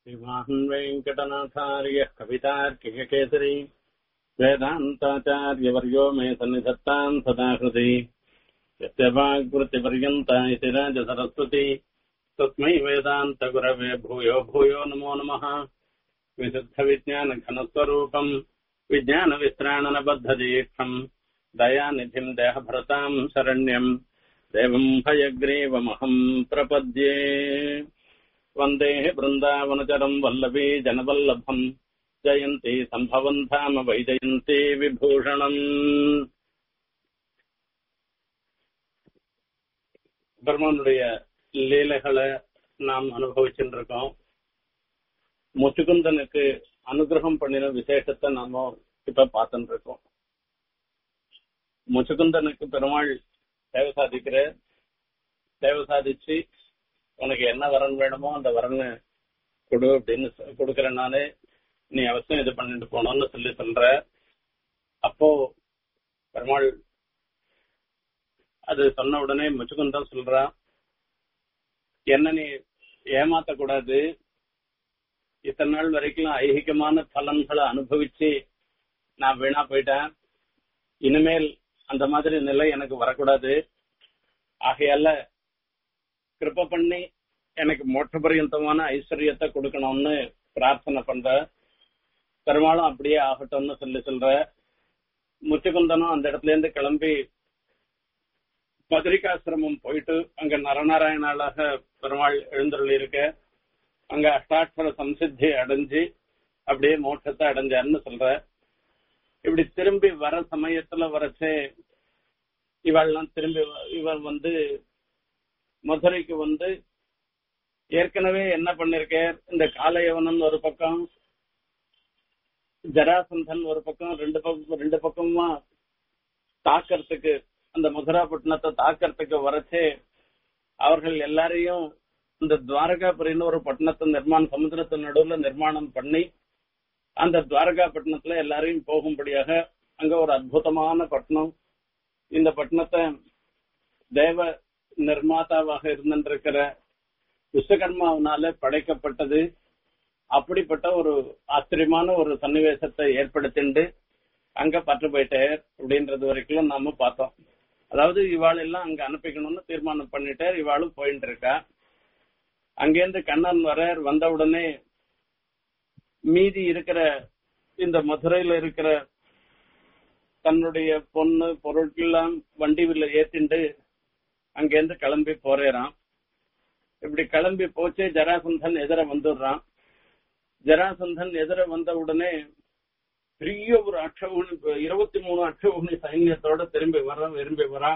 श्रीमान् वेङ्कटनाथार्यः कवितार्किककेसरी वेदान्ताचार्यवर्यो मे सन्निधत्ताम् सदा हृदि यस्य वाग्वृत्तिपर्यन्ता इति राजसरस्वती तस्मै वेदान्तगुरवे भूयो भूयो नमो नमः विशुद्धविज्ञानघनस्वरूपम् विज्ञानविश्राणनबद्धदीक्षम् दयानिधिम् देहभरताम् शरण्यम् देवम् हयग्रीवमहम् प्रपद्ये वन्दे बृन्दावनचरम् वल्लभी जनवल्लभम् ஜெயந்தி சம்பவம் தாம வைஜயந்தி விபூஷணம் பெருமானுடைய லீலைகளை நாம் அனுபவிச்சுட்டு இருக்கோம் முச்சுகுந்தனுக்கு அனுகிரகம் பண்ணின விசேஷத்தை நாம இப்ப பார்த்துட்டு இருக்கோம் முச்சுகுந்தனுக்கு பெருமாள் சேவை சாதிக்கிற சேவை சாதிச்சு உனக்கு என்ன வரன் வேணுமோ அந்த வரனை கொடு அப்படின்னு கொடுக்கறேன் நானு நீ அவசியம் இது பண்ணிட்டு போனோம்னு சொல்லி சொல்ற அப்போ பெருமாள் அது சொன்ன உடனே முச்சுக்குந்தன் சொல்றான் என்ன நீ ஏமாத்த கூடாது இத்தனை நாள் வரைக்கும் ஐகிகமான பலன்களை அனுபவிச்சு நான் வீணா போயிட்டேன் இனிமேல் அந்த மாதிரி நிலை எனக்கு வரக்கூடாது ஆகையால கிருப்ப பண்ணி எனக்கு மோட்ச பரியந்தமான ஐஸ்வர்யத்தை கொடுக்கணும்னு பிரார்த்தனை பண்ற பெருமாளும் அப்படியே ஆகட்டும்னு சொல்லி சொல்ற முச்சுகுந்தனும் அந்த இடத்துல இருந்து கிளம்பி பத்ரிகாசிரமம் போயிட்டு அங்க நரநாராயணாளாக பெருமாள் எழுந்தருளி இருக்க அங்க அஷ்டாட்சர சம்சித்தி அடைஞ்சு அப்படியே மோட்சத்தை அடைஞ்சாருன்னு சொல்ற இப்படி திரும்பி வர சமயத்துல வரச்சே இவாள்லாம் திரும்பி இவள் வந்து மதுரைக்கு வந்து ஏற்கனவே என்ன பண்ணிருக்க இந்த காலையவனன் ஒரு பக்கம் ஜராசந்தன் ஒரு பக்கம் ரெண்டு பக்கம் ரெண்டு பக்கமா தாக்கறதுக்கு அந்த மதுராப்பட்டினத்தை தாக்கறதுக்கு வரச்சே அவர்கள் எல்லாரையும் இந்த துவாரகாபுரின்னு ஒரு பட்டணத்தை நிர்மாணம் சமுத்திரத்தின் நடுவுல நிர்மாணம் பண்ணி அந்த துவாரகாப்பட்டினத்துல எல்லாரையும் போகும்படியாக அங்க ஒரு அற்புதமான பட்டணம் இந்த பட்டணத்தை தேவ நிர்மாதாவாக இருந்திருக்கிற விஸ்வகர்மாவினால படைக்கப்பட்டது அப்படிப்பட்ட ஒரு ஆச்சரியமான ஒரு சன்னிவேசத்தை ஏற்படுத்திண்டு அங்க பற்று போயிட்டார் அப்படின்றது வரைக்கும் நாம பார்த்தோம் அதாவது இவாள் எல்லாம் அங்க அனுப்பிக்கணும்னு தீர்மானம் பண்ணிட்டார் இவாளும் போயிட்டு இருக்கா அங்கேருந்து கண்ணன் வரார் வந்த உடனே மீதி இருக்கிற இந்த மதுரையில இருக்கிற தன்னுடைய பொண்ணு பொருட்கள்லாம் வண்டிவில ஏத்திண்டு அங்கேருந்து கிளம்பி போறேறான் இப்படி கிளம்பி போச்சு ஜராசந்தன் எதிர வந்துடுறான் ஜராசந்தன் எதிர வந்த உடனே பெரிய ஒரு அக்ஷகுணி இருபத்தி மூணு அக்ஷகுணி சைன்யத்தோட திரும்பி வர விரும்பி வரா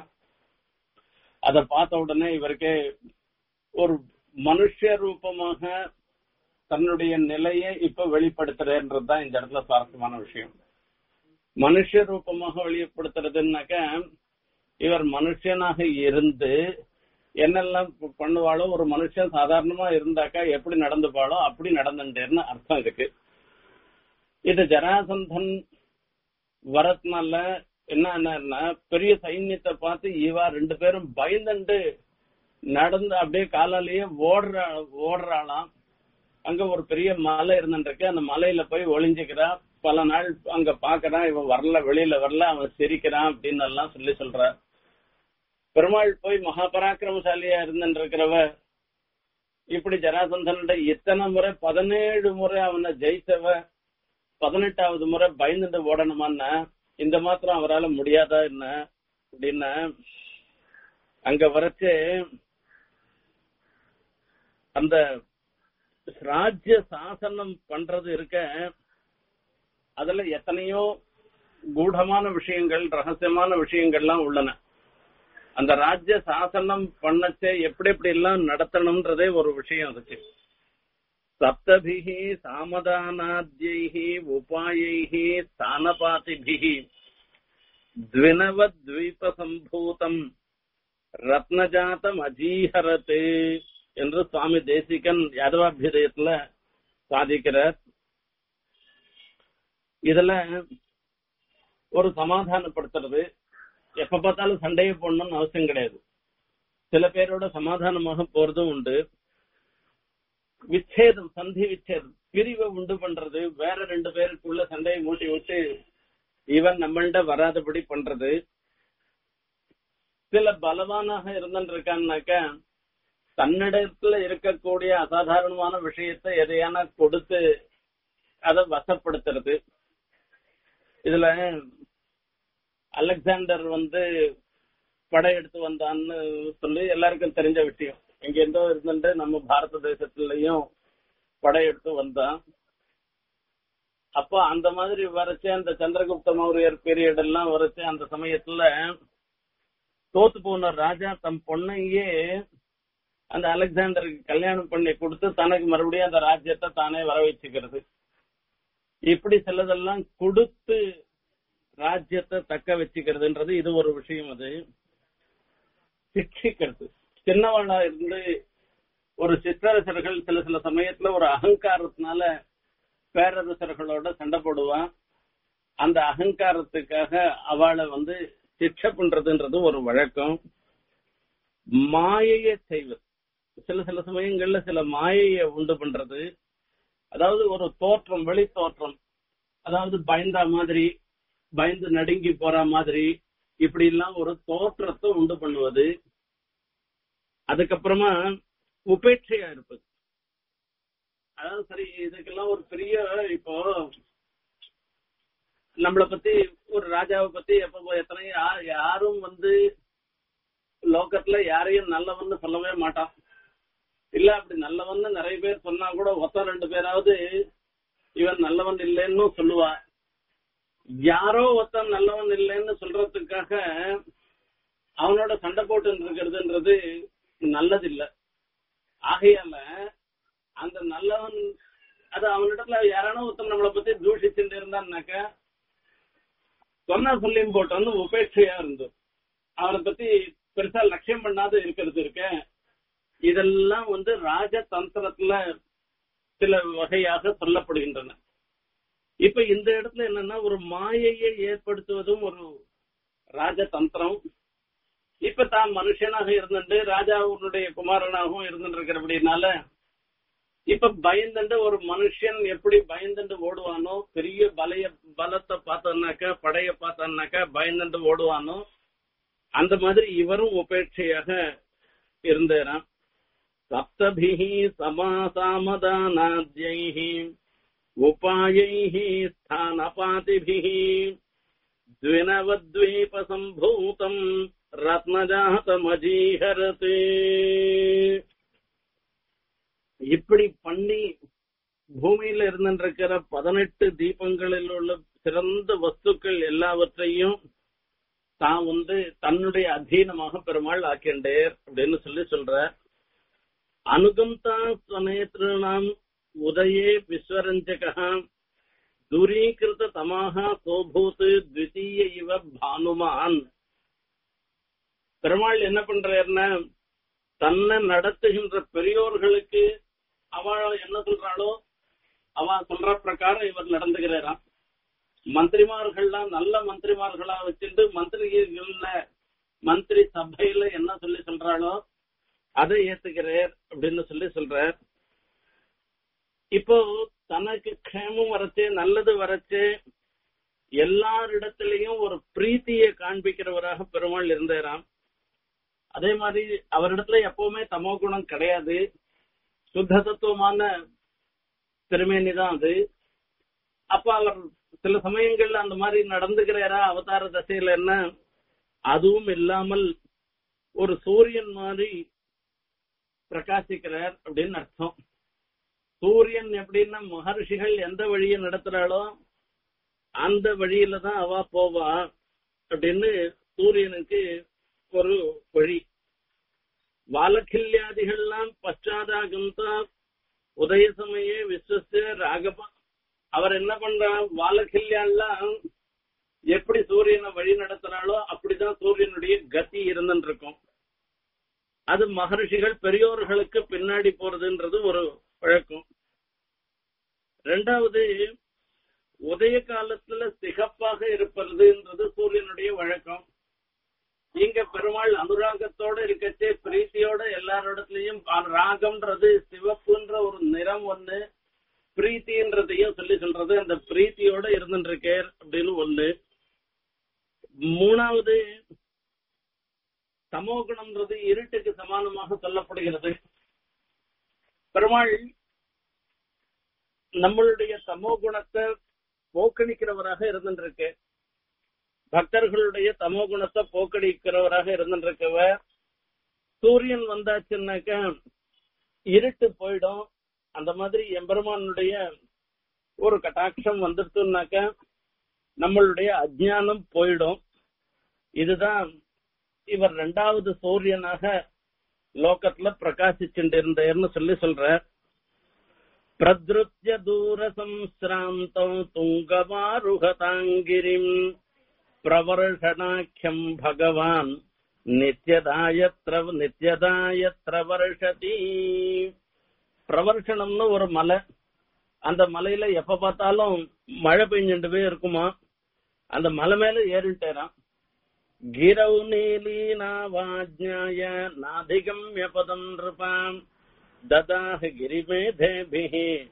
அத பார்த்த உடனே இவருக்கு ஒரு மனுஷ ரூபமாக தன்னுடைய நிலையை இப்ப வெளிப்படுத்துறதுதான் இந்த இடத்துல சுவாரஸ்யமான விஷயம் மனுஷ ரூபமாக வெளிப்படுத்துறதுனாக்க இவர் மனுஷனாக இருந்து என்னெல்லாம் பண்ணுவாளோ ஒரு மனுஷன் சாதாரணமா இருந்தாக்கா எப்படி நடந்துப்பாளோ அப்படி நடந்துட்டேன்னு அர்த்தம் இருக்கு இது ஜராசந்தன் வரத்னால என்னன்னா பெரிய சைன்யத்தை பார்த்து இவா ரெண்டு பேரும் பயந்துண்டு நடந்து அப்படியே காலாலேயே ஓடுற ஓடுறாளாம் அங்க ஒரு பெரிய மலை இருந்துருக்கு அந்த மலையில போய் ஒளிஞ்சுக்கிறா பல நாள் அங்க பாக்குறான் இவன் வரல வெளியில வரல அவன் சிரிக்கிறான் அப்படின்னு எல்லாம் சொல்லி சொல்ற பெருமாள் போய் மகாபராக்கிரமசாலியா இருந்துருக்கிறவ இப்படி ஜராசந்தனோட இத்தனை முறை பதினேழு முறை அவனை ஜெயிச்சவ பதினெட்டாவது முறை பயந்துட்டு ஓடணுமான்னா இந்த மாத்திரம் அவரால் முடியாதா என்ன அப்படின்னா அங்க வரைச்சு அந்த ராஜ்ய சாசனம் பண்றது இருக்க அதுல எத்தனையோ கூடமான விஷயங்கள் ரகசியமான விஷயங்கள்லாம் உள்ளன அந்த ராஜ்ய சாசனம் பண்ணச்சே எப்படி எப்படி எல்லாம் நடத்தணும்ன்றதே ஒரு விஷயம் இருக்கு சப்தபிகி சாமதானாத்யைஹி உபாயைஹி ஸ்தானபாதிபிகி த்வினவத்வீப சம்பூதம் ரத்னஜாத்தம் அஜீஹரத்து என்று சுவாமி தேசிகன் யாதவாபியுதயத்துல சாதிக்கிறார் இதுல ஒரு சமாதானப்படுத்துறது எப்ப பார்த்தாலும் சண்டையை போடணும்னு அவசியம் கிடையாது சில பேரோட சமாதானமாக போறதும் உண்டு விச்சேதம் சந்தி விச்சேதம் பிரிவை உண்டு பண்றது வேற ரெண்டு பேருக்குள்ள சண்டையை மூட்டி விட்டு இவன் நம்மள்ட வராதபடி பண்றது சில பலவானாக இருந்துருக்கான்னாக்க தன்னிடத்துல இருக்கக்கூடிய அசாதாரணமான விஷயத்தை எதையான கொடுத்து அதை வசப்படுத்துறது இதுல அலெக்சாண்டர் வந்து படையெடுத்து வந்தான்னு சொல்லி எல்லாருக்கும் தெரிஞ்ச விஷயம் எங்க இருந்தோ இருந்துட்டு நம்ம பாரத தேசத்துலயும் படையெடுத்து வந்தான் அப்போ அந்த மாதிரி வரைச்சு அந்த சந்திரகுப்த மௌரியர் பீரியட் எல்லாம் வரைச்சு அந்த சமயத்துல தோத்து போன ராஜா தம் பொண்ணையே அந்த அலெக்சாண்டருக்கு கல்யாணம் பண்ணி கொடுத்து தனக்கு மறுபடியும் அந்த ராஜ்யத்தை தானே வர வச்சுக்கிறது இப்படி சிலதெல்லாம் கொடுத்து ராஜ்யத்தை தக்க வச்சுக்கிறதுன்றது இது ஒரு விஷயம் அது சிக்ஷிக்கிறது சின்னவளா இருந்து ஒரு சிற்றரசர்கள் சில சில சமயத்துல ஒரு அகங்காரத்தினால பேரரசர்களோட சண்டை போடுவான் அந்த அகங்காரத்துக்காக அவளை வந்து சிக்ஷை பண்றதுன்றது ஒரு வழக்கம் மாயையை செய்வது சில சில சமயங்கள்ல சில மாயையை உண்டு பண்றது அதாவது ஒரு தோற்றம் வெளி தோற்றம் அதாவது பயந்தா மாதிரி பயந்து நடுங்கி போற மாதிரி இப்படி எல்லாம் ஒரு தோற்றத்தை உண்டு பண்ணுவது அதுக்கப்புறமா உபேட்சையா இருப்பது அதாவது சரி இதுக்கெல்லாம் ஒரு பெரிய இப்போ நம்மளை பத்தி ஒரு ராஜாவை பத்தி எப்ப எத்தனை யா- யாரும் வந்து லோகத்துல யாரையும் நல்லவன்னு சொல்லவே மாட்டான் இல்ல அப்படி நல்லவன்னு நிறைய பேர் சொன்னா கூட ஒத்த ரெண்டு பேராவது இவன் நல்லவன் இல்லைன்னு சொல்லுவா யாரோ ஒருத்தன் நல்லவன் இல்லைன்னு சொல்றதுக்காக அவனோட சண்டை போட்டு இருக்கிறதுன்றது நல்லதில்ல ஆகையால அந்த நல்லவன் அது அவனிடத்துல யாரானோ ஒருத்தன் நம்மளை பத்தி தூஷிச்சுட்டு இருந்தான்னாக்க சொன்னா சொல்லியும் போட்டு வந்து உபேட்சையா இருந்தோம் அவனை பத்தி பெருசா லட்சியம் பண்ணாத இருக்கிறது இருக்க இதெல்லாம் வந்து ராஜதந்திரத்துல சில வகையாக சொல்லப்படுகின்றன இப்ப இந்த இடத்துல என்னன்னா ஒரு மாயையை ஏற்படுத்துவதும் ஒரு ராஜதந்திரம் இப்ப தான் மனுஷனாக இருந்துட்டு ராஜாவுடைய குமாரனாகவும் இருந்துட்டு இருக்கிறபடினால இப்ப பயந்துட்டு ஒரு மனுஷன் எப்படி பயந்துட்டு ஓடுவானோ பெரிய பலைய பலத்தை பார்த்தானாக்கா படைய பார்த்தானாக்கா பயந்துட்டு ஓடுவானோ அந்த மாதிரி இவரும் உபேட்சையாக இருந்தாராம் சப்தபிஹி சமாசாமதானாத்யைஹி உபாயைஹி ஸ்தானபாதிபிஹி द्विनवद्वीपसम्भूतम् ரத்னஜாதமஜீஹரத்து இப்படி பண்ணி பூமியில இருந்திருக்கிற பதினெட்டு தீபங்களில் உள்ள சிறந்த வஸ்துக்கள் எல்லாவற்றையும் தான் வந்து தன்னுடைய அதீனமாக பெருமாள் ஆக்கிண்டேர் அப்படின்னு சொல்லி சொல்ற அனுகந்தா ஸ்வநேத்ருணாம் உதயே விஸ்வரஞ்சகா துரீகிருத தமாக சோபூத் த்விதீய இவ பானுமான் பெருமாள் என்ன பண்றாருன்னா தன்னை நடத்துகின்ற பெரியோர்களுக்கு அவள் என்ன சொல்றாளோ அவ சொல்ற பிரகாரம் இவர் நடந்துகிறாராம் மந்திரிமார்கள்லாம் நல்ல மந்திரிமார்களா வச்சுட்டு மந்திரிகள்ல மந்திரி சபையில என்ன சொல்லி சொல்றாளோ அதை ஏத்துக்கிறார் அப்படின்னு சொல்லி சொல்றார் இப்போ தனக்கு க்ஷேமம் வரச்சு நல்லது வரச்சு எல்லாரிடத்திலையும் ஒரு பிரீத்தியை காண்பிக்கிறவராக பெருமாள் இருந்தாராம் அதே மாதிரி அவரிடத்துல எப்பவுமே தமோ குணம் கிடையாது சுத்த தத்துவமான திருமேனி தான் அது அப்ப அவர் சில சமயங்கள்ல அந்த மாதிரி நடந்துக்கிறாரா அவதார தசையில என்ன அதுவும் இல்லாமல் ஒரு சூரியன் மாதிரி பிரகாசிக்கிறார் அப்படின்னு அர்த்தம் சூரியன் எப்படின்னா மகர்ஷிகள் எந்த வழியை நடத்துறாளோ அந்த வழியில தான் அவ போவா அப்படின்னு சூரியனுக்கு ஒரு வழி வாலக்கில்யாதிகள்லாம் பச்சாதாகந்தா உதய சமயே விஸ்வச ராகபா அவர் என்ன பண்றார் வாலக்கில்யான்லாம் எப்படி சூரியனை வழி நடத்துறாளோ அப்படிதான் சூரியனுடைய கதி இருந்துட்டு இருக்கும் அது மகர்ஷிகள் பெரியோர்களுக்கு பின்னாடி போறதுன்றது ஒரு பழக்கம் ரெண்டாவது உதய காலத்துல சிகப்பாக இருப்பதுன்றது சூரியனுடைய வழக்கம் இங்க பெருமாள் அனுராகத்தோட இருக்கச்சே பிரீத்தியோட எல்லாரிடத்துலயும் ராகம்ன்றது சிவப்புன்ற ஒரு நிறம் ஒண்ணு பிரீத்தின்றதையும் சொல்லி சொல்றது அந்த பிரீத்தியோட இருந்துருக்கேர் அப்படின்னு ஒண்ணு மூணாவது தமோகுணம்ன்றது இருட்டுக்கு சமானமாக சொல்லப்படுகிறது பெருமாள் நம்மளுடைய தமோ குணத்தை போக்கணிக்கிறவராக இருந்துருக்கு பக்தர்களுடைய தமோ குணத்தை போக்கடிக்கிறவராக இருந்துருக்கவர் சூரியன் வந்தாச்சுன்னாக்க இருட்டு போயிடும் அந்த மாதிரி எம்பெருமானுடைய ஒரு கட்டாட்சம் வந்துடுச்சுனாக்க நம்மளுடைய அஜ்ஞானம் போயிடும் இதுதான் இவர் ரெண்டாவது சூரியனாக லோகத்துல பிரகாசிச்சுட்டு சொல்லி சொல்ற பிரத்ருத்ய தூர சம்சிராந்தம் துங்கமாருகதாங்கிரிம் பிரவர்ஷணாக்கியம் பகவான் நித்யதாயத்ர நித்யதாயத்ர வருஷதி பிரவர்ஷனம்னு ஒரு மலை அந்த மலையில எப்ப பார்த்தாலும் மழை பெஞ்சுட்டுவே இருக்குமா அந்த மலை மேல ஏறிட்டேரான் गिरौ नीलीनावाज्ञाय नाधिगम्य पदम् नृपाम् ददाह गिरिमेधेभिः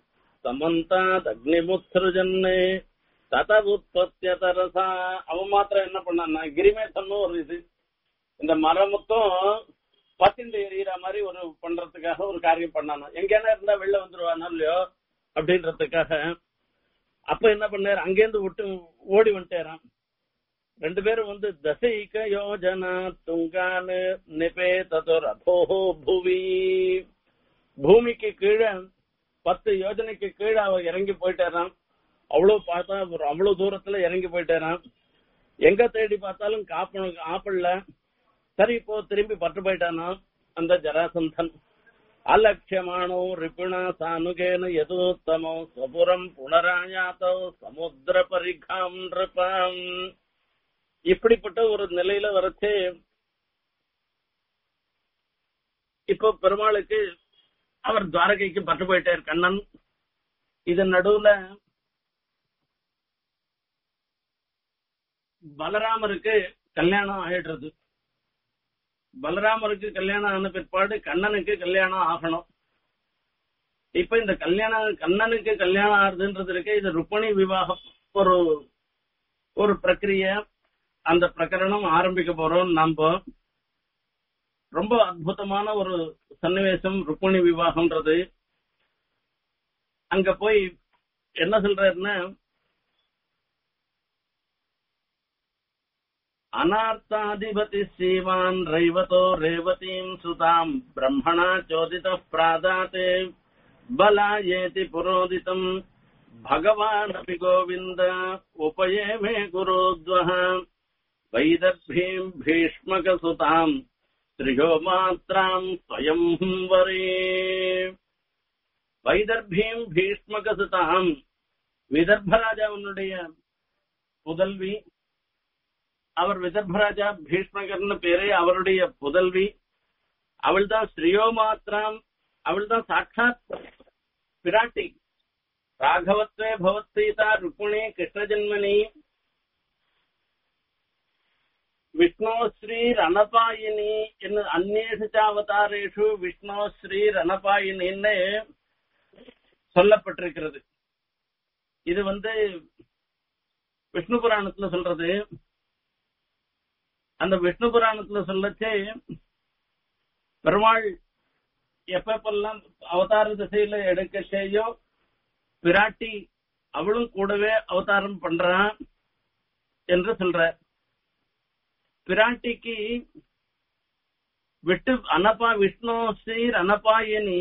சமந்தாதக்னிமுத்ருஜன்னு தத உற்பத்திய தரசா அவன் மாத்திரம் என்ன பண்ணான்னா கிரிமேசன்னு ஒரு இது இந்த மரம் மொத்தம் பத்திண்டு எறிகிற மாதிரி ஒரு பண்றதுக்காக ஒரு காரியம் பண்ணானோ எங்கேனா இருந்தா வெளில வந்துருவானோ இல்லையோ அப்படின்றதுக்காக அப்ப என்ன பண்ணாரு அங்கேருந்து விட்டு ஓடி வந்துட்டேரான் ரெண்டு பேரும் வந்து தசைக யோஜனா துங்கானு நிபே ததுரதோ புவி பூமிக்கு கீழே பத்து யோஜனைக்கு கீழே அவ இறங்கி போயிட்டாராம் அவ்வளவு பார்த்தா ஒரு அவ்வளவு தூரத்துல இறங்கி போயிட்டாராம் எங்க தேடி பார்த்தாலும் காப்ப ஆப்பிடல சரி இப்போ திரும்பி பட்டு போயிட்டானா அந்த ஜராசந்தன் அலட்சியமானோ ரிபிணா சானுகேன எதோத்தமோ ஸ்வபுரம் புனராயாத்தோ சமுத்திர பரிகாம் நிருபாம் இப்படிப்பட்ட ஒரு நிலையில வரைச்சு இப்போ பெருமாளுக்கு அவர் துவாரகைக்கு பட்டு போயிட்டார் கண்ணன் இதன் நடுவுல பலராமருக்கு கல்யாணம் ஆயிடுறது பலராமருக்கு கல்யாணம் ஆன பிற்பாடு கண்ணனுக்கு கல்யாணம் ஆகணும் இப்ப இந்த கல்யாணம் கண்ணனுக்கு கல்யாணம் ஆகுதுன்றது இருக்கு இது ருப்பணி விவாகம் ஒரு ஒரு பிரக்கிரிய அந்த பிரகரணம் ஆரம்பிக்க போறோம் நம்ம ரொம்ப அற்புதமான ஒரு சன்னிவேசம் ருக்மிணி விவாகம்ன்றது அங்க போய் என்ன சொல்றாருன்னா அனார்த்தாதிபதி ஸ்ரீமான் ரைவதோ ரேவதீம் சுதாம் பிரம்மணா சோதித பிராதாத்தே பலாயேதி புரோதிதம் பகவான் அபி கோவிந்த உபயே மே குருத்வஹ வைதர்பீம் பீஷ்மகசுதாம் ஸ்ரீயோ மாத்திராம் ஸ்வயம் வரே வைதர்பீம் பீஷ்மகசுதாம் விதர்பராஜாவுடைய புதல்வி அவர் விதர்பராஜா பீஷ்மகர்னு பேரே அவருடைய புதல்வி அவள் தான் ஸ்ரீயோ மாத்திராம் அவள் தான் சாட்சாத் பிராட்டி ராகவத்வே பவத்சீதா ருக்மிணி கிருஷ்ணஜன்மனி விஷ்ணோ ஸ்ரீ ரணபாயினி என்று அந்நேஷு அவதாரேஷு விஷ்ணோ ஸ்ரீ ரணபாயினின்னு சொல்லப்பட்டிருக்கிறது இது வந்து விஷ்ணு புராணத்துல சொல்றது அந்த விஷ்ணு புராணத்துல சொல்லச்சே பெருமாள் எப்பப்பெல்லாம் அவதார திசையில எடுக்க செய்யோ பிராட்டி அவளும் கூடவே அவதாரம் பண்றான் என்று சொல்ற பிராட்டிக்கு விட்டு அனப்பா விஷ்ணு ஸ்ரீர் அனப்பாயனி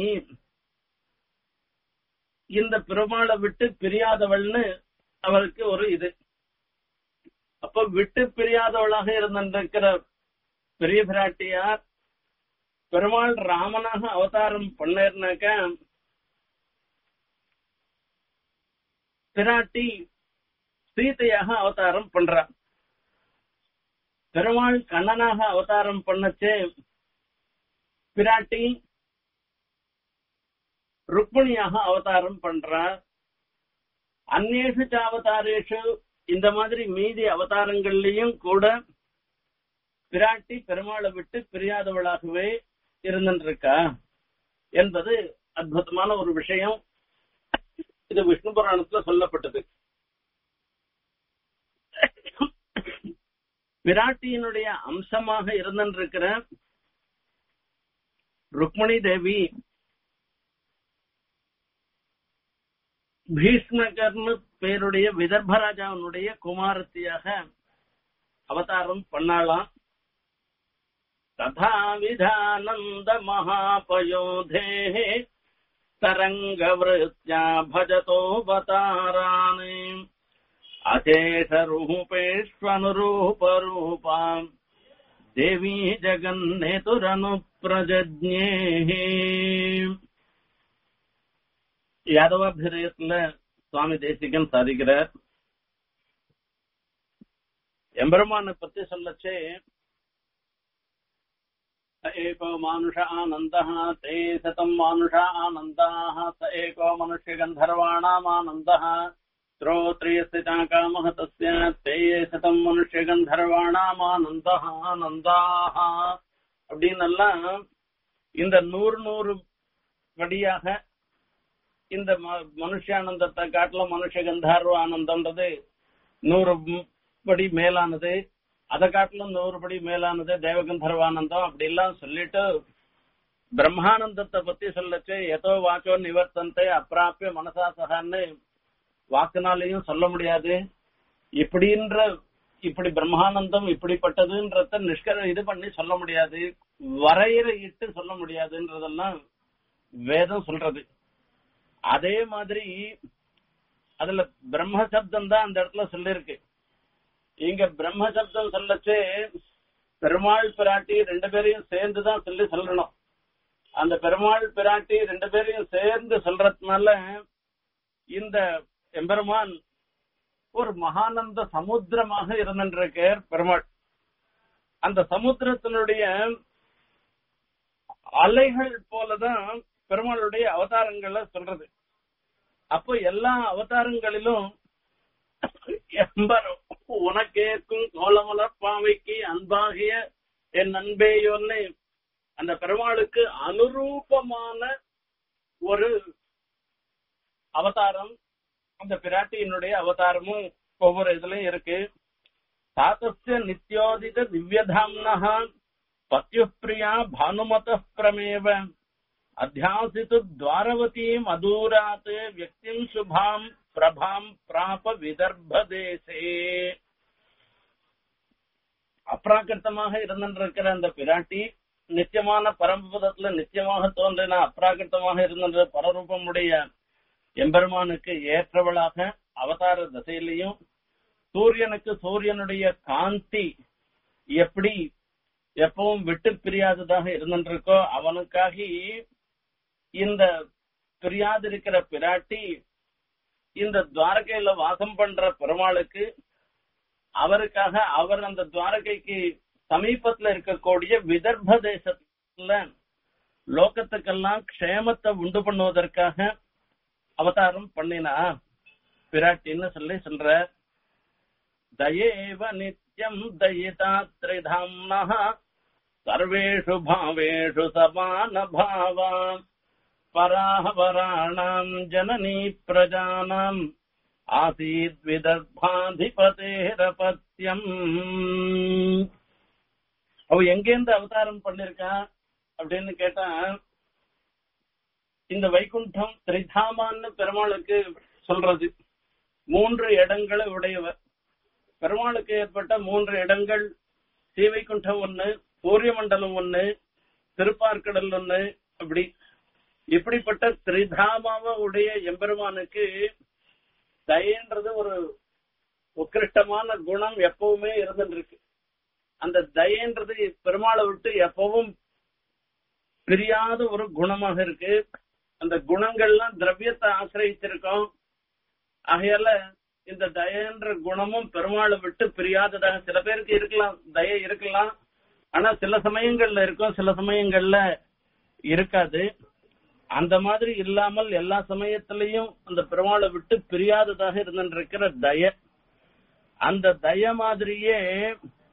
இந்த பெருமாளை விட்டு பிரியாதவள்னு அவருக்கு ஒரு இது அப்ப விட்டு பிரியாதவளாக இருந்திருக்கிற பெரிய பிராட்டியார் பெருமாள் ராமனாக அவதாரம் பண்ணாக்க பிராட்டி சீதையாக அவதாரம் பண்றார் பெருமாள் கண்ணனாக அவதாரம் பண்ணச்சே பிராட்டி ருக்மிணியாக அவதாரம் பண்றார் அந்நேஷு அவதாரேஷு இந்த மாதிரி மீதி அவதாரங்கள்லயும் கூட பிராட்டி பெருமாளை விட்டு பிரியாதவளாகவே இருந்திருக்கா என்பது அற்புதமான ஒரு விஷயம் இது விஷ்ணு புராணத்துல சொல்லப்பட்டது பிராட்டியினுடைய அம்சமாக இருந்திருக்கிற ருக்மணி தேவி பீஷ்மகர்னு பேருடைய விதர்பராஜாவினுடைய குமாரத்தியாக அவதாரம் பண்ணாலாம் ததா விதானந்த மகாபயோதே तरङ्गवृत्या भजतोऽवतारान् अशेषरूपेष्वनुरूपरूपाम् देवी ஜெகன்னேதுரனுப்பிரஜஜ்ஞேः யாதவாபிரயத்துல சுவாமி தேசிகன் சாதிக்கிறார் எம்பெருமானை பத்தி சொல்லச்சே स एको मानुष आनन्दः ते शतम् मानुष आनन्दाः स एको मनुष्यगन्धर्वाणामानन्दः श्रोत्रियस्य चाकामः तस्य ते शतम् மனுஷகந்தர்வாணாமானந்தः ஆனந்தாக அப்படின்னு எல்லாம் இந்த நூறு நூறு படியாக இந்த மனுஷானந்தத்தை காட்டிலும் மனுஷ கந்தார்வ ஆனந்தம்ன்றது நூறு படி மேலானது அதை காட்டிலும் நூறு படி மேலானது தேவகந்தர்வானந்தம் அப்படி எல்லாம் சொல்லிட்டு பிரம்மானந்தத்தை பத்தி சொல்லச்சு எதோ வாச்சோ நிவர்த்தந்தை அப்பிராப்பிய மனசா சகான்னு வாக்குனாலையும் சொல்ல முடியாது இப்படின்ற இப்படி பிரம்மானந்தம் இப்படிப்பட்டதுன்றத நிஷ்கர இது பண்ணி சொல்ல முடியாது வரையறை இட்டு சொல்ல முடியாதுன்றதெல்லாம் வேதம் சொல்றது அதே மாதிரி அதுல பிரம்ம சப்தம் தான் அந்த இடத்துல சொல்லிருக்கு இங்க பிரம்ம சப்தம் சொல்லச்சு பெருமாள் பிராட்டி ரெண்டு பேரையும் சேர்ந்து தான் சொல்லி சொல்லணும் அந்த பெருமாள் பிராட்டி ரெண்டு பேரையும் சேர்ந்து சொல்றதுனால இந்த எம்பெருமான் ஒரு மகானந்த சமுத்திரமாக இருந்திருக்கார் பெருமாள் அந்த சமுத்திரத்தினுடைய அலைகள் போலதான் பெருமாளுடைய அவதாரங்களை சொல்றது அப்போ எல்லா அவதாரங்களிலும் எம்பரும் உனக்கேற்கும் கோலமலர் பாவைக்கு அன்பாகிய என் அன்பேயோன்னு அந்த பெருமாளுக்கு அனுரூபமான ஒரு அவதாரம் அந்த பிராட்டியினுடைய அவதாரமும் ஒவ்வொரு இதுலயும் இருக்கு தாத்தஸ்ய நித்யோதித திவ்யதாம்னஹா பத்யுப்பிரியா பானுமத பிரமேவ அத்தியாசித்து துவாரவதீம் அதூராத் வியக்திம் சுபாம் பிரபாம் பிராப விதர்ப தேசே அப்ராகிருத்தமாக இருந்திருக்கிற அந்த பிராட்டி நித்தியமான பரமபதத்துல நித்தியமாக தோன்றின அப்ராகிருத்தமாக இருந்த பரரூபமுடைய எம்பெருமானுக்கு ஏற்றவளாக அவதார தசையிலையும் சூரியனுக்கு சூரியனுடைய காந்தி எப்படி எப்பவும் விட்டு பிரியாததாக இருந்திருக்கோ அவனுக்காக இந்த பிரியாதிருக்கிற பிராட்டி இந்த துவாரகையில வாசம் பண்ற பெருமாளுக்கு அவருக்காக அவர் அந்த துவாரகைக்கு சமீபத்துல இருக்கக்கூடிய விதர்ப தேசத்துல லோகத்துக்கெல்லாம் க்ஷேமத்தை உண்டு பண்ணுவதற்காக அவதாரம் பண்ணினா பிராட்டின்னு சொல்லி சொல்ற தயேவ நித்யம் தயிதா திரிதாம்னா சர்வேஷு பாவேஷு சமான பாவா பராவராணாம் ஜனனி பிரஜானாம் ஆசீத் விதர்பாதிபதேரபத்தியம் அவ எங்கேருந்து அவதாரம் பண்ணிருக்கா அப்படின்னு கேட்டா இந்த வைகுண்டம் திரிதாமான்னு பெருமாளுக்கு சொல்றது மூன்று இடங்களை உடையவர் பெருமாளுக்கு ஏற்பட்ட மூன்று இடங்கள் ஸ்ரீவைகுண்டம் ஒண்ணு சூரிய மண்டலம் ஒண்ணு திருப்பார்க்கடல் ஒண்ணு அப்படி இப்படிப்பட்ட திரிதாமாவ உடைய எம்பெருமானுக்கு தயன்றது ஒரு உக்கிருஷ்டமான குணம் எப்பவுமே இருந்துருக்கு அந்த தயன்றது பெருமாளை விட்டு எப்பவும் பிரியாத ஒரு குணமாக இருக்கு அந்த குணங்கள்லாம் திரவியத்தை ஆசிரியச்சிருக்கோம் ஆகையால இந்த தயன்ற குணமும் பெருமாளை விட்டு பிரியாததாக சில பேருக்கு இருக்கலாம் தய இருக்கலாம் ஆனா சில சமயங்கள்ல இருக்கும் சில சமயங்கள்ல இருக்காது அந்த மாதிரி இல்லாமல் எல்லா சமயத்திலையும் அந்த பெருமாளை விட்டு பிரியாததாக இருந்திருக்கிற தய அந்த தய மாதிரியே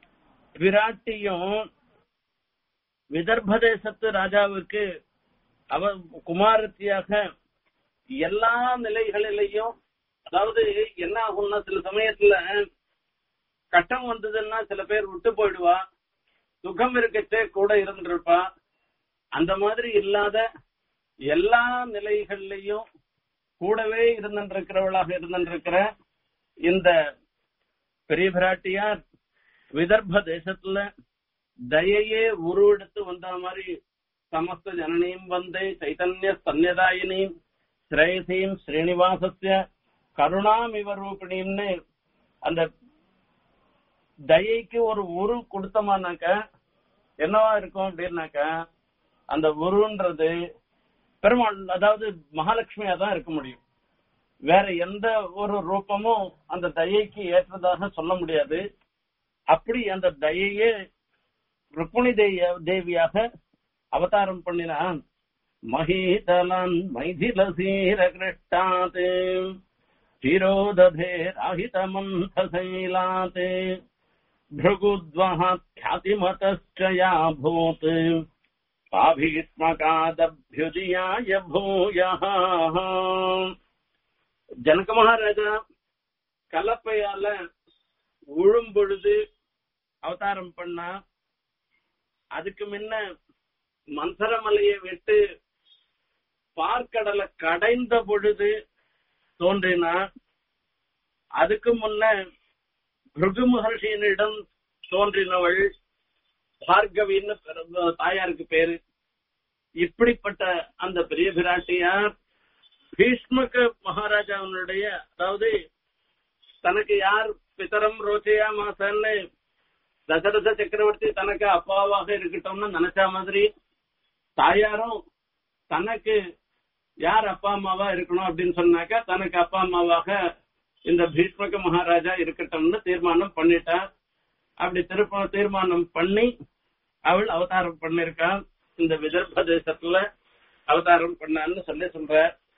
விராட்டியும் விதர்ப தேசத்து ராஜாவுக்கு அவ குமாரத்தியாக எல்லா நிலைகளிலையும் அதாவது என்ன ஆகும்னா சில சமயத்துல கட்டம் வந்ததுன்னா சில பேர் விட்டு போயிடுவா சுகம் இருக்கச்சே கூட இருந்திருப்பா அந்த மாதிரி இல்லாத எல்லா நிலைகள்லயும் கூடவே இருந்திருக்கிறவளாக இருந்திருக்கிற இந்த பெரிய பிராட்டியார் விதர்ப தேசத்துல தயையே உருவெடுத்து வந்த மாதிரி சமஸ்த ஜனனியும் வந்தே சைதன்ய ஸ்தன்யதாயினியும் ஸ்ரேயசீம் ஸ்ரீனிவாசஸ்ய கருணாமிவ ரூபிணின்னு அந்த தயைக்கு ஒரு உரு கொடுத்தோமானாக்க என்னவா இருக்கும் அப்படின்னாக்க அந்த உருன்றது பெருமாள் அதாவது மகாலட்சுமியா தான் இருக்க முடியும் வேற எந்த ஒரு ரூபமும் அந்த தயைக்கு ஏற்றதாக சொல்ல முடியாது அப்படி அந்த தயையே ருக்மிணி தேய- தேவியாக அவதாரம் பண்ணினான் மகீதலன் மைதிலசீர கிருஷ்டாத் சிரோததே ராஹிதமந்தசைலாத் भृगुद्वः ख्यातिमतश्च या भूत् பாபீஷ்மகாதபியுதியாய பூயः ஜனக மகாராஜா கலப்பையால உழும் பொழுது அவதாரம் பண்ணா அதுக்கு முன்ன மந்தரமலையை விட்டு பார்க்கடலை கடைந்த பொழுது தோன்றினா அதுக்கு முன்ன பிருகு மகர்ஷியனிடம் தோன்றினவள் பார்கவின்னு பிற- தாயாருக்கு பேரு இப்படிப்பட்ட அந்த பெரிய பிராட்டியார் பீஷ்மக மகாராஜாவினுடைய அதாவது தனக்கு யார் பிதரம் ரோச்சையா மாசன்னு தசரத சக்கரவர்த்தி தனக்கு அப்பாவாக இருக்கட்டும்னு நினைச்ச மாதிரி தாயாரும் தனக்கு யார் அப்பா அம்மாவா இருக்கணும் அப்படின்னு சொன்னாக்கா தனக்கு அப்பா அம்மாவாக இந்த பீஷ்மக மகாராஜா இருக்கட்டும்னு தீர்மானம் பண்ணிட்டா அப்படி திருப்ப தீர்மானம் பண்ணி அவள் அவதாரம் பண்ணிருக்கா இந்த விதர்ப தேசத்துல அவதாரம் பண்ணான்னு சொல்லி சொல்ற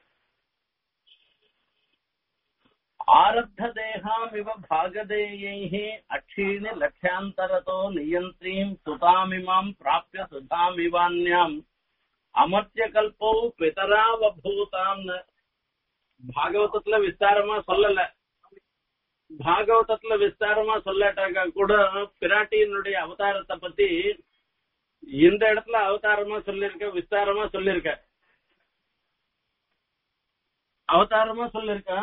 ஆரப்த தேகாமிவ பாகதேயைः அக்ஷீணி லட்சாந்தரதோ நியந்திரீம் சுதாமிமாம் பிராப்ய சுதாமிவான்யாம் அமர்த்திய கல்போ பிதராவபூதாம் பாகவதத்துல விஸ்தாரமா சொல்லல பாகவதத்துல விஸ்தாரமா சொல்லட்டாக்கா கூட பிராட்டியினுடைய அவதாரத்தை பத்தி இந்த இடத்துல அவதாரமா சொல்லிருக்க விஸ்தாரமா சொல்லிருக்க அவதாரமா சொல்லிருக்க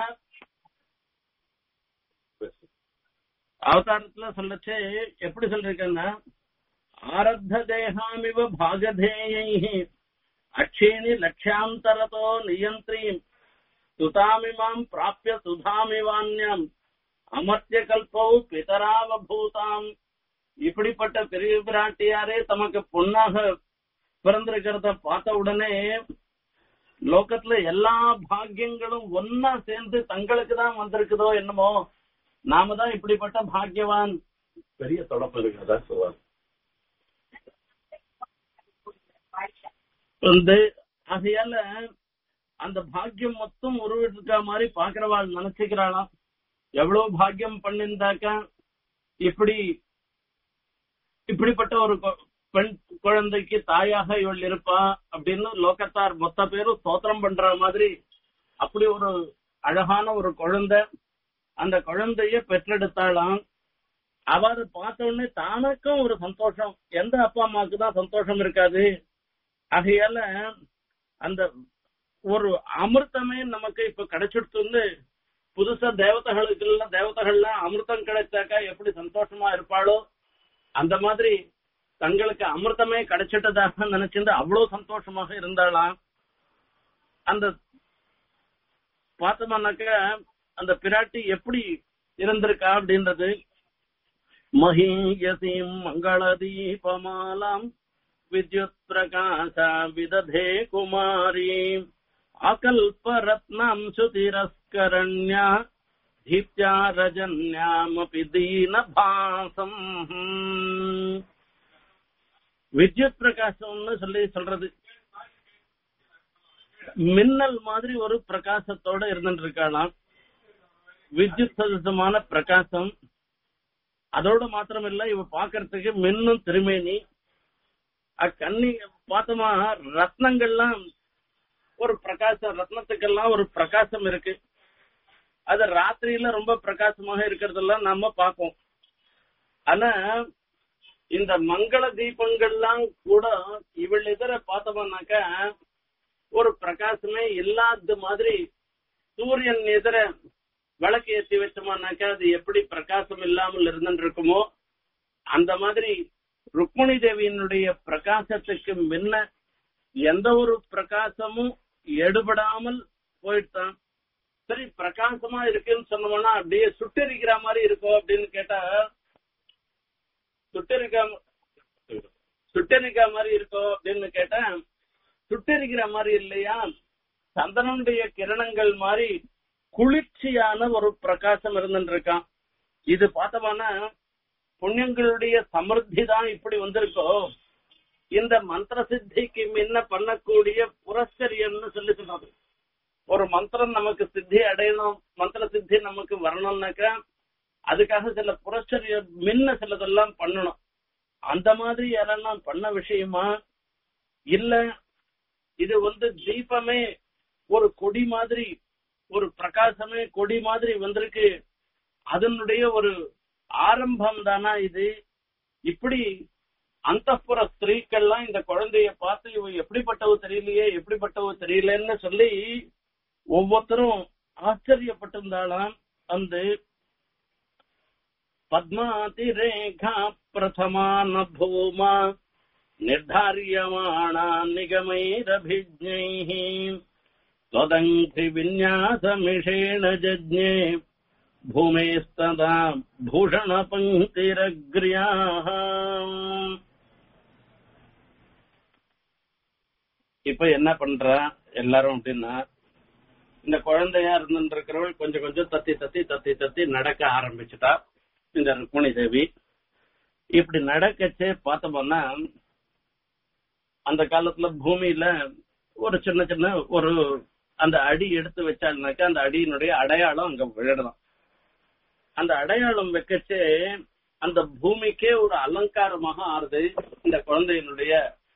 அவதாரத்துல சொல்லச்சே எப்படி சொல்லிருக்கேன்னா ஆரத்த தேகாமிவ பாகதேயை அக்ஷேணி லட்சாந்தரதோ நியந்திரீம் சுதாமிமாம் பிராப்பிய சுதாமிவான்யம் அமர்த்திய கல்பௌ பிதராவபூதாம் இப்படிப்பட்ட பெரிய பிராட்டியாரே தமக்கு பொன்னாக பிறந்திருக்கிறத பார்த்த உடனே லோகத்துல எல்லா பாக்கியங்களும் ஒன்னா சேர்ந்து தங்களுக்கு தான் வந்திருக்குதோ என்னமோ நாம தான் இப்படிப்பட்ட பாக்கியவான் பெரிய தொடப்பு இருக்கிறதா சொல்லுவார் வந்து ஆகையால அந்த பாக்கியம் மொத்தம் உருவிட்டு மாதிரி பாக்குறவாள் நினைச்சுக்கிறாளாம் எவ்வளவு பாக்கியம் பண்ணிருந்தாக்கா இப்படி இப்படிப்பட்ட ஒரு கொ- பெண் குழந்தைக்கு தாயாக இவள் இருப்பா அப்படின்னு லோகத்தார் மொத்த பேரும் ஸ்தோத்திரம் பண்ற மாதிரி அப்படி ஒரு அழகான ஒரு குழந்தை அந்த குழந்தைய பெற்றெடுத்தாளாம் அவ அதை பார்த்த உடனே தானுக்கும் ஒரு சந்தோஷம் எந்த அப்பா அம்மாவுக்கு தான் சந்தோஷம் இருக்காது ஆகையால அந்த ஒரு அமிர்தமே நமக்கு இப்ப கிடைச்சிடுத்துன்னு புதுசா தேவதைகளுக்கு எல்லாம் தேவதைகள்லாம் அமிர்தம் கிடைச்சாக்கா எப்படி சந்தோஷமா இருப்பாளோ அந்த மாதிரி தங்களுக்கு அமிர்தமே கிடைச்சிட்டதாக நினைச்சிருந்து அவ்வளவு சந்தோஷமாக இருந்தாளாம் அந்த பார்த்தோம்னாக்க அந்த பிராட்டி எப்படி இருந்திருக்கா அப்படின்றது மகீயசீம் மங்கள தீபமாலாம் வித்யுத் பிரகாச விததே குமாரி அகல்பரத்னம் சுதிரஸ்கரண்யா தீப்தியா ரஜன்யாமபி தீனபாசம் வித்யுத் பிரகாசம்னு சொல்லி சொல்றது மின்னல் மாதிரி ஒரு பிரகாசத்தோட இருந்துட்டு இருக்காளாம் வித்யுத் சதசமான பிரகாசம் அதோட மாத்திரம் இல்ல இவ பாக்குறதுக்கு மின்னும் திருமேனி அக்கண்ணி பார்த்தோமா ரத்னங்கள்லாம் ஒரு பிரகாசம் ரத்னத்துக்கெல்லாம் ஒரு பிரகாசம் இருக்கு அது ராத்திரியில ரொம்ப பிரகாசமாக இருக்கிறதெல்லாம் நாம பார்ப்போம் ஆனா இந்த மங்கள தீபங்கள்லாம் கூட இவள் எதிர பார்த்தோம்னாக்க ஒரு பிரகாசமே இல்லாத மாதிரி சூரியன் எதிர விளக்கு ஏற்றி வச்சோம்னாக்கா அது எப்படி பிரகாசம் இல்லாமல் இருந்துட்டு இருக்குமோ அந்த மாதிரி ருக்மணி தேவியினுடைய பிரகாசத்துக்கு முன்ன எந்த ஒரு பிரகாசமும் எடுபடாமல் போயிட்டான் சரி பிரகாசமா இருக்குன்னு சொன்னோம்னா அப்படியே சுட்டெரிக்கிற மாதிரி இருக்கும் அப்படின்னு கேட்டா சுட்டெரிக்கா சுட்டெரிக்கா மாதிரி இருக்கும் அப்படின்னு கேட்டா சுட்டெரிக்கிற மாதிரி இல்லையா சந்தனனுடைய கிரணங்கள் மாதிரி குளிர்ச்சியான ஒரு பிரகாசம் இருந்துட்டு இருக்கான் இது பார்த்தோம்னா புண்ணியங்களுடைய சமிருத்தி தான் இப்படி வந்திருக்கோ இந்த மந்திர சித்திக்கு முன்ன பண்ணக்கூடிய புரஸ்கரியம்னு சொல்லி சொல்றது ஒரு மந்திரம் நமக்கு சித்தி அடையணும் மந்திர சித்தி நமக்கு வரணும்னாக்கா அதுக்காக சில புரஸ்கரிய முன்ன சிலதெல்லாம் பண்ணணும் அந்த மாதிரி யாரெல்லாம் பண்ண விஷயமா இல்ல இது வந்து தீபமே ஒரு கொடி மாதிரி ஒரு பிரகாசமே கொடி மாதிரி வந்திருக்கு அதனுடைய ஒரு ஆரம்பம் தானா இது இப்படி அந்தப்புற ஸ்திரீக்கள்லாம் இந்த குழந்தைய பார்த்து இவ எப்படிப்பட்டவ தெரியலையே எப்படிப்பட்டவ தெரியலன்னு சொல்லி ஒவ்வொருத்தரும் ஆச்சரியப்பட்டிருந்தாளாம் அந்த பத்மாதிரேகா பிரதமான பூமா निर्धार्यमाणा निगमैरभिज्ञैः त्वदङ्घ्रि विन्यासमिषेण जज्ञे भूमेस्तदा भूषणपङ्क्तिरग्र्याः இப்ப என்ன பண்றா எல்லாரும் அப்படின்னா இந்த குழந்தையா இருந்துட்டு இருக்கிறவள் கொஞ்சம் கொஞ்சம் தத்தி தத்தி தத்தி தத்தி நடக்க ஆரம்பிச்சுட்டா இந்த ருக்மணி தேவி இப்படி நடக்கச்சே பார்த்தோம்னா அந்த காலத்துல பூமியில ஒரு சின்ன சின்ன ஒரு அந்த அடி எடுத்து வச்சாங்கனாக்கா அந்த அடியினுடைய அடையாளம் அங்க விழலாம் அந்த அடையாளம் வைக்கச்சே அந்த பூமிக்கே ஒரு அலங்காரமாக ஆறுது இந்த குழந்தையினுடைய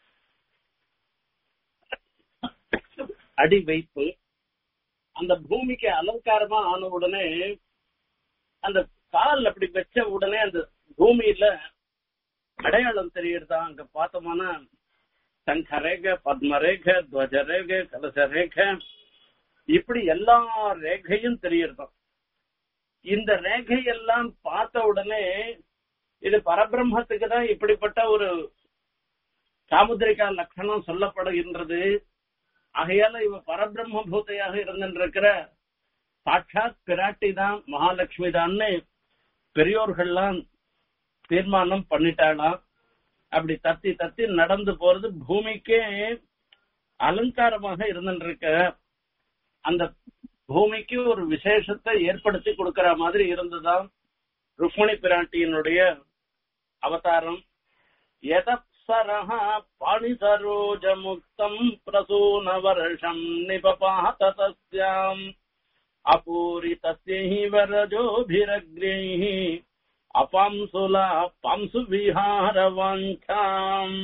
அடி வைப்பு அந்த பூமிக்கு அலங்காரமா ஆன உடனே அந்த கால் அப்படி வச்ச உடனே அந்த பூமியில அடையாளம் தெரியுறதா அங்க பார்த்தோம்னா சங்கரேக பத்மரேக துவஜரேக கலசரேக இப்படி எல்லா ரேகையும் தெரியுறதாம் இந்த ரேகையெல்லாம் பார்த்த உடனே இது பரபிரம்மத்துக்கு தான் இப்படிப்பட்ட ஒரு சாமுத்திரிகா லட்சணம் சொல்லப்படுகின்றது ஆகையால இவ பரபிரம்ம பூத்தையாக இருந்திருக்கிற சாட்சாத் பிராட்டி தான் மகாலட்சுமி தான்னு பெரியோர்கள்லாம் தீர்மானம் பண்ணிட்டாளாம் அப்படி தத்தி தத்தி நடந்து போறது பூமிக்கே அலங்காரமாக இருந்துருக்க அந்த பூமிக்கு ஒரு விசேஷத்தை ஏற்படுத்தி கொடுக்கிற மாதிரி இருந்துதான் ருக்மணி பிராட்டியினுடைய அவதாரம் எதப்சரஹ பாணிசரோஜ முக்தம் பிரசூன வருஷம் நிபபாத தஸ்யாம் அபூரிதஸ்யை வரஜோபிரக்ரேः அபாம்சுலா பாம்சு விஹார வாஞ்சாம்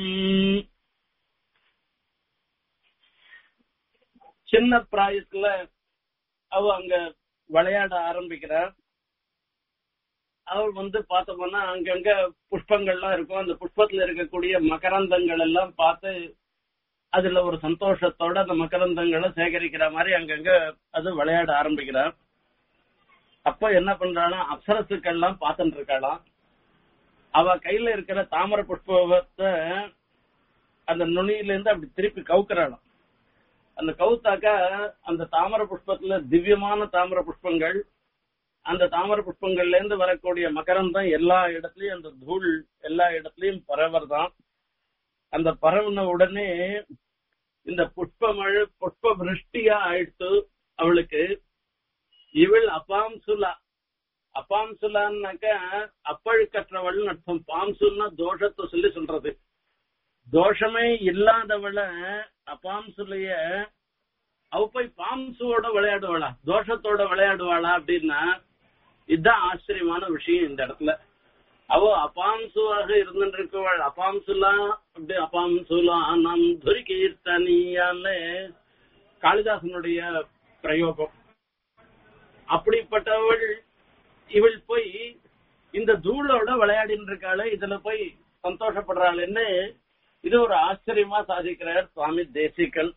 சின்ன பிராயத்துல அவ அங்க விளையாட ஆரம்பிக்கிறார் அவள் வந்து பார்த்தோம்னா அங்கங்க புஷ்பங்கள்லாம் இருக்கும் அந்த புஷ்பத்துல இருக்கக்கூடிய மகரந்தங்கள் எல்லாம் பார்த்து அதுல ஒரு சந்தோஷத்தோட அந்த மகரந்தங்களை சேகரிக்கிற மாதிரி அங்கங்க அது விளையாட ஆரம்பிக்கிறார் அப்ப என்ன பண்றானா அப்சரசுக்கள்லாம் பார்த்துட்டு இருக்காளாம் அவ கையில இருக்கிற தாமரை புஷ்பத்தை அந்த நுனியில இருந்து அப்படி திருப்பி கவுக்குறாளாம் அந்த கவுத்தாக்கா அந்த தாமரை புஷ்பத்துல திவ்யமான தாமரை புஷ்பங்கள் அந்த தாமரை புஷ்பங்கள்ல இருந்து வரக்கூடிய மகரந்தம் எல்லா இடத்துலயும் அந்த தூள் எல்லா இடத்துலயும் பரவர்தான் அந்த பரவுன உடனே இந்த புஷ்ப மழை புஷ்ப விருஷ்டியா ஆயிடுத்து அவளுக்கு இவள் அபாம்சுலா அபாம்சுலான்னாக்க அப்பழுக்கற்றவள் அர்த்தம் பாம்சுன்னா தோஷத்தை சொல்லி சொல்றது தோஷமே இல்லாதவளை அபாம்சுலைய அவ போய் பாம்சுவோட விளையாடுவாளா தோஷத்தோட விளையாடுவாளா அப்படின்னா இதுதான் ஆச்சரியமான விஷயம் இந்த இடத்துல அவ அபாம்சுவாக இருந்திருக்கவள் அபாம்சுலா அப்படி அபாம்சுலா நம் துரி கீர்த்தனியான்னு காளிதாசனுடைய பிரயோகம் அப்படிப்பட்டவள் இவள் போய் இந்த தூளோட விளையாடின்னு இருக்காளே இதுல போய் சந்தோஷப்படுறாள்னு இது ஒரு ஆச்சரியமா சாதிக்கிறார் சுவாமி தேசிகன்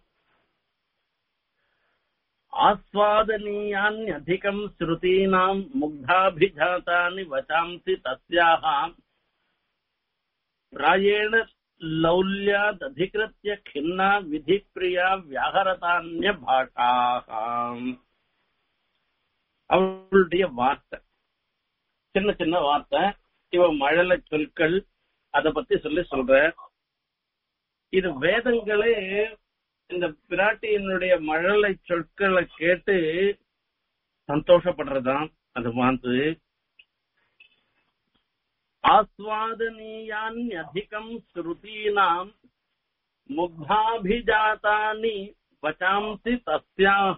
ஆஸ்வாதனீயான்யதிகம் ஸ்ருதீனாம் முக்தாபிஜாத்தானி வசாம்சி தஸ்யாः பிராயேண லௌல்யாததிகிருத்திய கிண்ணா விதிப்பிரியா வியாகரதான்ய பாஷாகாம் அவளுடைய வார்த்தை சின்ன சின்ன வார்த்தை இவ மழலை சொற்கள் அத பத்தி சொல்லி சொல்ற இது வேதங்களே இந்த பிராட்டியினுடைய மழலை சொற்களை கேட்டு சந்தோஷப்படுறதாம் அது வந்து ஆஸ்வாதனீயான் அதிகம் ஸ்ருதீனாம் முக்தாபிஜாத்தானி வச்சாம்சி தஸ்யாக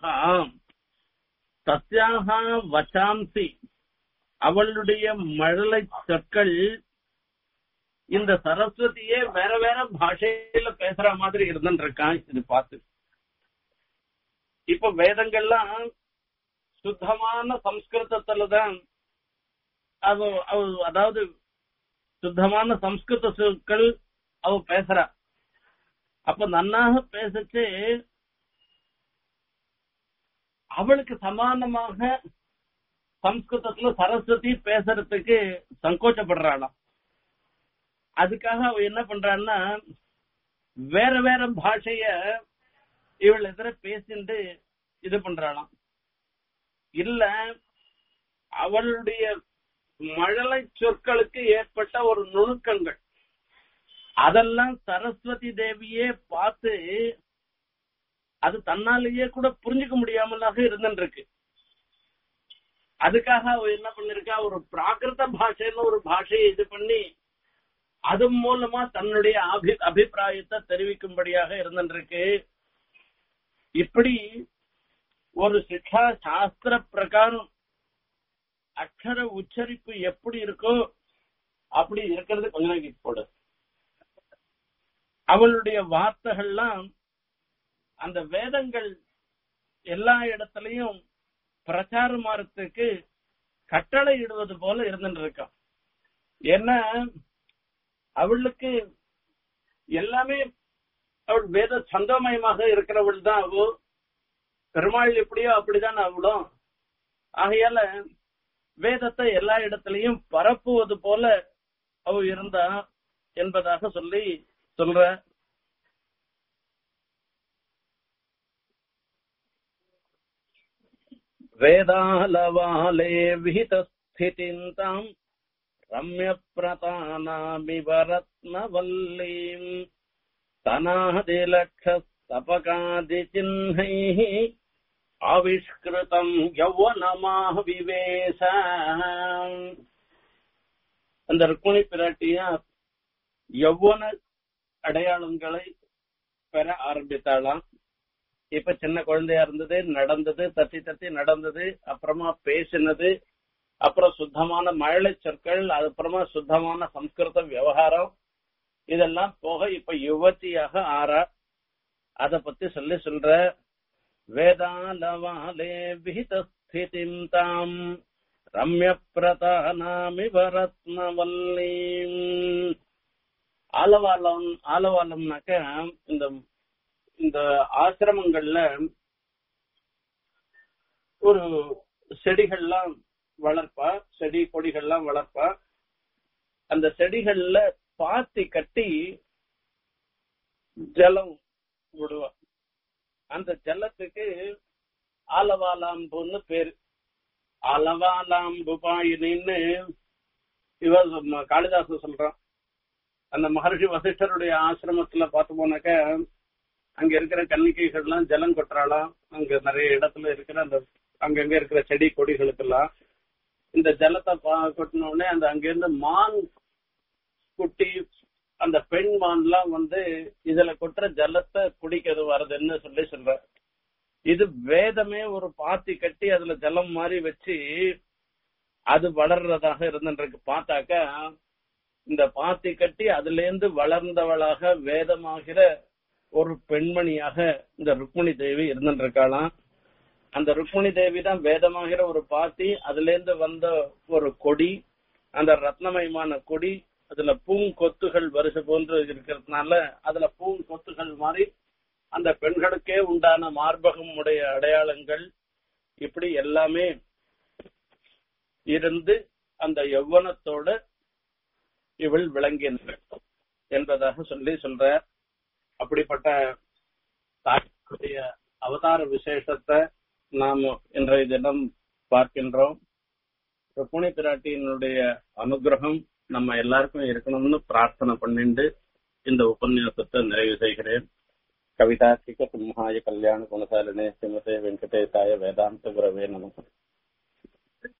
தஸ்யாக வச்சாம்சி அவளுடைய மழலை சொற்கள் இந்த சரஸ்வதியே வேற வேற பாஷையில பேசுற மாதிரி இருந்துருக்கான் இது பார்த்து இப்ப வேதங்கள்லாம் சுத்தமான சம்ஸ்கிருதத்துலதான் அவ அவ அதாவது சுத்தமான சம்ஸ்கிருத சொற்கள் அவ பேசுறா அப்ப நன்னாக பேசச்சு அவளுக்கு சமானமாக சம்ஸ்கிருதத்துல சரஸ்வதி பேசுறதுக்கு சங்கோச்சப்படுறாளாம் அதுக்காக அவ என்ன பண்றான்னா வேற வேற பாஷைய இவள் எதிர பேசிட்டு இது பண்றாளாம் இல்ல அவளுடைய மழலை சொற்களுக்கு ஏற்பட்ட ஒரு நுணுக்கங்கள் அதெல்லாம் சரஸ்வதி தேவியே பார்த்து அது தன்னாலேயே கூட புரிஞ்சுக்க முடியாமலாக இருந்துருக்கு அதுக்காக அவ என்ன பண்ணிருக்கா ஒரு பிராகிருத பாஷைன்னு ஒரு பாஷையை இது பண்ணி அது மூலமா தன்னுடைய அபி அபிப்பிராயத்தை தெரிவிக்கும்படியாக இருந்திருக்கு இப்படி ஒரு சிக்ஷா சாஸ்திர பிரகாரம் அக்ஷர உச்சரிப்பு எப்படி இருக்கோ அப்படி இருக்கிறது கொஞ்ச நாளைக்கு போடு அவளுடைய வார்த்தைகள்லாம் அந்த வேதங்கள் எல்லா இடத்துலயும் பிரச்சாரமாறதுக்கு கட்டளை இடுவது போல இருந்துட்டு இருக்கான் ஏன்னா அவளுக்கு எல்லாமே அவள் வேத சந்தமயமாக இருக்கிறவள் தான் அவோ பெருமாள் எப்படியோ அப்படிதான் அவளும் ஆகையால வேதத்தை எல்லா இடத்திலையும் பரப்புவது போல அவ இருந்தா என்பதாக சொல்லி சொல்ற வேதாலவாலே விஹிதஸ்திதிந்தாம் रम्यप्रतानामिव रत्नवल्लीम् तनादिलक्षस्तपकादिचिह्नैः ஆவிஷ்கிருதம் யௌவனமாக விவேச அந்த ருக்மிணி பிராட்டியா யௌவன அடையாளங்களை பெற ஆரம்பித்தாளாம் இப்ப சின்ன குழந்தையா இருந்தது நடந்தது தத்தி தத்தி நடந்தது அப்புறமா பேசினது அப்புறம் சுத்தமான மழலை சொற்கள் அப்புறமா சுத்தமான சம்ஸ்கிருத விவகாரம் இதெல்லாம் போக இப்ப யுவதியாக ஆறா அத பத்தி சொல்லி சொல்ற வேதாலவாலே விஹிதஸ்திதிம் தாம் ரம்ய பிரதானாமிவ ரத்னவல்லீம் ஆலவாலம் ஆலவாலம்னாக்க இந்த இந்த ஆசிரமங்கள்ல ஒரு செடிகள்லாம் வளர்ப்பா செடி கொடிகள்லாம் வளர்ப்பா அந்த செடிகள்ல பாத்தி கட்டி ஜலம் விடுவா அந்த ஜலத்துக்கு ஆலவாலாம்புன்னு பேரு ஆலவாலாம்பு பாயினின்னு இவ காளிதாசன் சொல்றான் அந்த மகர்ஷி வசிஷ்டருடைய ஆசிரமத்துல பார்த்து போனாக்க அங்க இருக்கிற கன்னிகைகள்லாம் ஜலம் கொட்டுறாளாம் அங்க நிறைய இடத்துல இருக்கிற அந்த அங்கங்க இருக்கிற செடி கொடிகளுக்கெல்லாம் இந்த ஜலத்தை கொட்டின உடனே அந்த அங்கிருந்து மான் குட்டி அந்த பெண் மான்லாம் வந்து இதுல கொட்டுற ஜலத்தை குடிக்கிறது வருதுன்னு சொல்லி சொல்ற இது வேதமே ஒரு பாத்தி கட்டி அதுல ஜலம் மாதிரி வச்சு அது வளர்றதாக இருந்துருக்கு பார்த்தாக்க இந்த பாத்தி கட்டி அதுல இருந்து வளர்ந்தவளாக வேதமாகிற ஒரு பெண்மணியாக இந்த ருக்மிணி தேவி இருந்துருக்காளாம் அந்த ருக்மிணி தேவி தான் வேதமாகிற ஒரு பாத்தி அதுல இருந்து வந்த ஒரு கொடி அந்த ரத்னமயமான கொடி அதுல பூங்கொத்துகள் வருஷ போன்று இருக்கிறதுனால அதுல பூங்கொத்துகள் மாதிரி அந்த பெண்களுக்கே உண்டான மார்பகம் உடைய அடையாளங்கள் இப்படி எல்லாமே இருந்து அந்த யௌவனத்தோட இவள் விளங்கினாள் என்பதாக சொல்லி சொல்ற அப்படிப்பட்ட தாய்க்குடைய அவதார விசேஷத்தை நாம் இன்றைய தினம் பார்க்கின்றோம் ருக்மிணி பிராட்டியினுடைய அனுகிரகம் நம்ம எல்லாருக்கும் இருக்கணும்னு பிரார்த்தனை பண்ணிட்டு இந்த உபன்யாசத்தை நிறைவு செய்கிறேன் கவிதா சிக்க சிம்ஹாய கல்யாண குணசாலினே சிமசே வெங்கடேசாய வேதாந்த குரவே நமக்கு